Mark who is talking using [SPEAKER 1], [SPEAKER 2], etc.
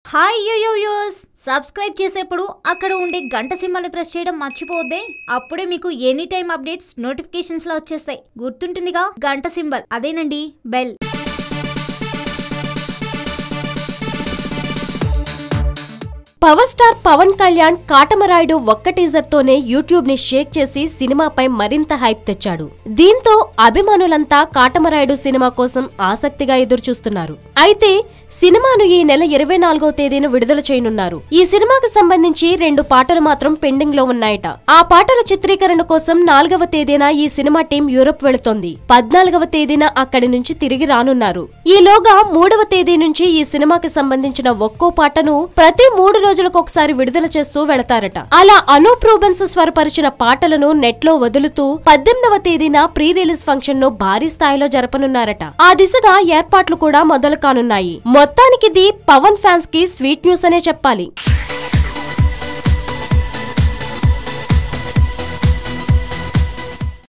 [SPEAKER 1] hi యూయూస్ subscribe చేసేప్పుడు అక్కడ ఉండే గంట సింబల్ని ప్రెస్ చేయడం మర్చిపోవద్దే అప్పుడే మీకు ఎనీ టైం అప్డేట్స్ నోటిఫికేషన్స్ లో వచ్చేస్తాయి గుర్తుంటుందిగా గంట సింబల్ అదేనండి bell
[SPEAKER 2] power star Pawan Kalyan Katamarayudu ఒక్క టీజర్ తోనే యూట్యూబ్ ని షేక్ చేసి సినిమాపై మరింత హైప్ తెచ్చాడు దీంతో అభిమానులంతా కాటమరాయుడు సినిమా కోసం ఆసక్తిగా ఎదురుచూస్తున్నారు అయితే సినిమాను ఈ నెల ఇరవై నాలుగో తేదీన విడుదల చేయనున్నారు ఈ సినిమాకి సంబంధించి రెండు పాటలు మాత్రం పెండింగ్ లో ఉన్నాయట ఆ పాటల చిత్రీకరణ కోసం నాలుగవ తేదీన ఈ సినిమా టీం యూరప్ వెళుతోంది పద్నాలుగవ తేదీన అక్కడి నుంచి తిరిగి రానున్నారు ఈలోగా మూడవ తేదీ నుంచి ఈ సినిమాకి సంబంధించిన ఒక్కో పాటను ప్రతి మూడు రోజులకు ఒకసారి విడుదల చేస్తూ వెళతారట అలా అనూప్ రూబెన్స్ స్వరపరిచిన పాటలను నెట్ లో వదులుతూ పద్దెనిమిదవ తేదీన ప్రీ రిలీజ్ ఫంక్షన్ ను భారీ స్థాయిలో జరపనున్నారట ఆ దిశగా ఏర్పాట్లు కూడా మొదలు కానున్నాయి మొత్తానికిది పవన్ ఫ్యాన్స్ కి స్వీట్ న్యూస్ అనే చెప్పాలి